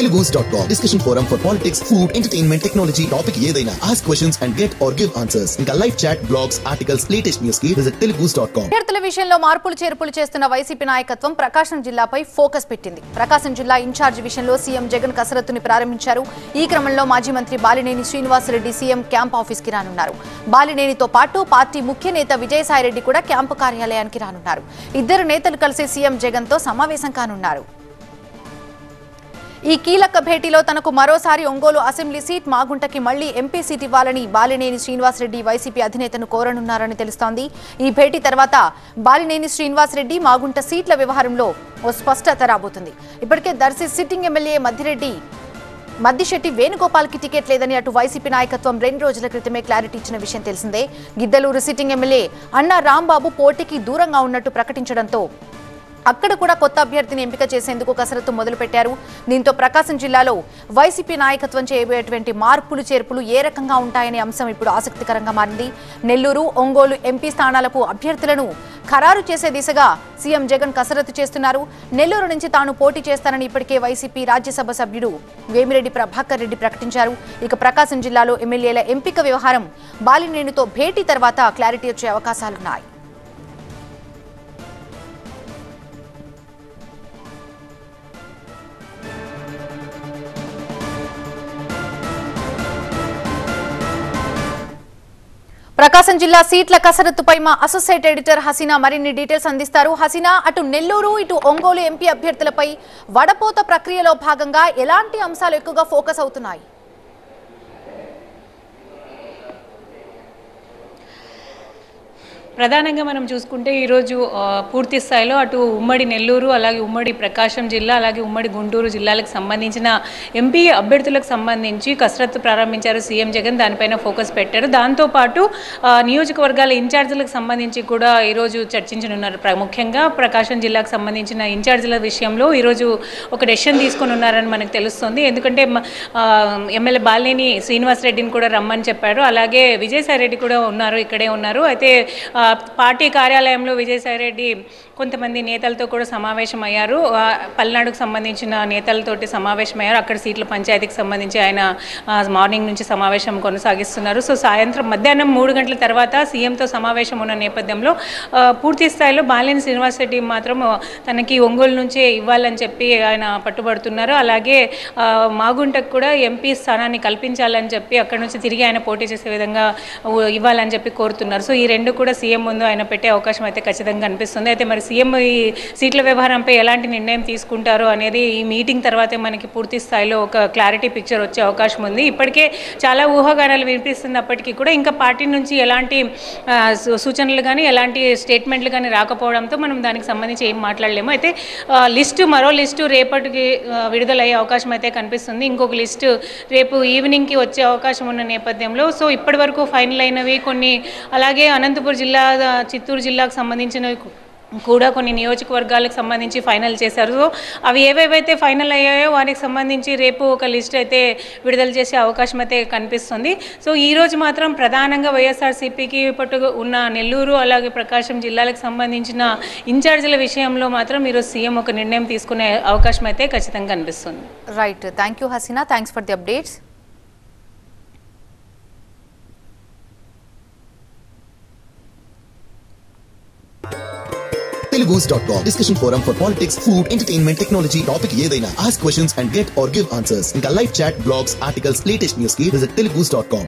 Telugus dot com discussion forum for politics food entertainment technology topic ఏదైనా ask questions and get or give answers ఇంకా live chat blogs articles latest news కి visit Telugus dot com అభ్యర్థుల విషయంలో మార్పులు చేర్పులు చేస్తున్న YCP నాయకత్వం ప్రకాశం జిల్లాపై focus పెట్టింది ప్రకాశం జిల్లా ఇన్ఛార్జ్ విషయంలో సీఎం జగన్ కసరత్తుని ప్రారంభించారు ఈ క్రమంలో మాజీ మంత్రి Balineni Srinivasareddy CM camp office కి రానున్నారు బాలినేనితో పాటు పార్టీ ముఖ్య నేత విజయసాయిరెడ్డి కూడా క్యాంపు కార్యాలయానికి రానున్నారు ఇద్దరు నేతలు కలిసి సీఎం జగన్ తో సమావేశం కానున్నారు ఈ కీలక భేటీలో తనకు మరోసారి ఒంగోలు అసెంబ్లీ సీట్ మాగుంటకి మళ్లీ ఎంపీ సీట్ ఇవ్వాలని బాలినేని శ్రీనివాసరెడ్డి వైసీపీ అధినేతను కోరనున్నారని తెలుస్తోంది ఈ భేటీ తర్వాత బాలినేని శ్రీనివాసరెడ్డి మాగుంట సీట్ల వ్యవహారంలో ఓ స్పష్టత రాబోతుంది ఇప్పటికే దర్శి సిట్టింగ్ ఎమ్మెల్యే మద్దిరెడ్డి మద్దిశెట్టి వేణుగోపాల్కి టికెట్ లేదని అటు వైసీపీ నాయకత్వం రెండు రోజుల క్రితమే క్లారిటీ ఇచ్చిన విషయం తెలిసిందే గిద్దలూరు సిట్టింగ్ ఎమ్మెల్యే అన్నా రాంబాబు పోటీకి దూరంగా ఉన్నట్టు ప్రకటించడంతో అక్కడ కూడా కొత్త అభ్యర్థిని ఎంపిక చేసేందుకు కసరత్తు మొదలుపెట్టారు దీంతో ప్రకాశం జిల్లాలో వైసీపీ నాయకత్వం చేయబోయేటువంటి మార్పులు చేర్పులు ఏ రకంగా ఉంటాయనే అంశం ఇప్పుడు ఆసక్తికరంగా మారింది నెల్లూరు ఒంగోలు ఎంపీ స్థానాలకు అభ్యర్థులను ఖరారు చేసే దిశగా సీఎం జగన్ కసరత్తు చేస్తున్నారు నెల్లూరు నుంచి తాను పోటీ చేస్తానని ఇప్పటికే వైసీపీ రాజ్యసభ సభ్యుడు వేమిరెడ్డి ప్రభాకర్ రెడ్డి ప్రకటించారు ఇక ప్రకాశం జిల్లాలో ఎమ్మెల్యేల ఎంపిక వ్యవహారం బాలినేనితో భేటీ తర్వాత క్లారిటీ వచ్చే అవకాశాలున్నాయి ప్రకాశం జిల్లా సీట్ల కసరత్తుపై మా అసోసియేట్ ఎడిటర్ హసీనా మరిన్ని డీటెయిల్స్ అందిస్తారు హసీనా అటు నెల్లూరు ఇటు ఒంగోలు ఎంపీ అభ్యర్థులపై వడపోత ప్రక్రియలో భాగంగా ఎలాంటి అంశాలు ఎక్కువగా ఫోకస్ అవుతున్నాయి ప్రధానంగా మనం చూసుకుంటే ఈరోజు ఆ, పూర్తి స్థాయిలో అటు ఉమ్మడి నెల్లూరు అలాగే ఉమ్మడి ప్రకాశం జిల్లా అలాగే ఉమ్మడి గుంటూరు జిల్లాలకు సంబంధించిన ఎంపీ అభ్యర్థులకు సంబంధించి కసరత్తు ప్రారంభించారు సీఎం జగన్ దానిపైన ఫోకస్ పెట్టారు దాంతోపాటు ఆ, నియోజకవర్గాల ఇన్ఛార్జీలకు సంబంధించి కూడా ఈరోజు చర్చించనున్నారు ప్ర- ముఖ్యంగా ప్రకాశం జిల్లాకు సంబంధించిన ఇన్ఛార్జీల విషయంలో ఈరోజు ఒక డెసిషన్ తీసుకొని ఉన్నారని మనకు తెలుస్తుంది ఎందుకంటే మ- ఆ, ఎమ్మెల్యే బాలినేని శ్రీనివాసరెడ్డిని కూడా రమ్మని చెప్పారు అలాగే విజయసాయిరెడ్డి కూడా ఉన్నారు ఇక్కడే ఉన్నారు అయితే ఆ, పార్టీ కార్యాలయంలో విజయసాయిరెడ్డి కొంతమంది నేతలతో కూడా సమావేశం అయ్యారు ఆ, పల్నాడుకు సంబంధించిన నేతలతోటి సమావేశమయ్యారు అక్కడ సీట్ల పంచాయతీకి సంబంధించి ఆయన ఆ, మార్నింగ్ నుంచి సమావేశం కొనసాగిస్తున్నారు సో సాయంత్రం మధ్యాహ్నం మూడు గంటల తర్వాత సీఎంతో సమావేశం ఉన్న నేపథ్యంలో ఆ, పూర్తి స్థాయిలో బాలినేని శ్రీనివాసరెడ్డి మాత్రం ఆ, తనకి ఒంగోలు నుంచే ఇవ్వాలని చెప్పి ఆయన పట్టుబడుతున్నారు అలాగే ఆ, మాగుంటకు కూడా ఎంపీ స్థానాన్ని కల్పించాలని చెప్పి అక్కడ నుంచి తిరిగి ఆయన పోటీ చేసే విధంగా ఉ- ఇవ్వాలని చెప్పి కోరుతున్నారు సో ఈ రెండు కూడా సీఎం ముందు ఆయన పెట్టే అవకాశం అయితే ఖచ్చితంగా కనిపిస్తుంది అయితే మరి సీఎం ఈ సీట్ల వ్యవహారంపై ఎలాంటి నిర్ణయం తీసుకుంటారు అనేది ఈ మీటింగ్ తర్వాతే మనకి పూర్తి స్థాయిలో ఒక క్లారిటీ పిక్చర్ వచ్చే అవకాశం ఉంది ఇప్పటికే చాలా ఊహాగానాలు వినిపిస్తున్నప్పటికీ కూడా ఇంకా పార్టీ నుంచి ఎలాంటి ఆ, సూ- సూచనలు కానీ ఎలాంటి స్టేట్మెంట్లు కానీ రాకపోవడంతో మనం దానికి సంబంధించి ఏం మాట్లాడలేము అయితే ఆ, లిస్టు మరో లిస్టు రేపటికి ఆ, విడుదలయ్యే అవకాశం అయితే కనిపిస్తుంది ఇంకొక లిస్టు రేపు ఈవినింగ్కి వచ్చే అవకాశం ఉన్న నేపథ్యంలో సో ఇప్పటి వరకు ఫైనల్ అయినవి కొన్ని అలాగే అనంతపురం జిల్లా చిత్తూరు జిల్లాకు సంబంధించినవి కూడా కొన్ని నియోజకవర్గాలకు సంబంధించి ఫైనల్ చేశారు సో అవి ఏవేవైతే ఫైనల్ అయ్యాయో వారికి సంబంధించి రేపు ఒక లిస్ట్ అయితే విడుదల చేసే అవకాశం అయితే కనిపిస్తుంది సో ఈ రోజు మాత్రం ప్రధానంగా వైఎస్ఆర్సీపీకి పట్టు ఉన్న నెల్లూరు అలాగే ప్రకాశం జిల్లాలకు సంబంధించిన ఇన్ఛార్జీల విషయంలో మాత్రం ఈరోజు సీఎం ఒక నిర్ణయం తీసుకునే అవకాశం అయితే ఖచ్చితంగా కనిపిస్తుంది right thank you Haseena thanks for the updates Telugus dot com discussion forum for politics food entertainment technology topic ఏదైనా ask questions and get or give answers ఇంకా live chat blogs articles latest news కి విజిట్ తెలుగుస్ డాట్ కామ్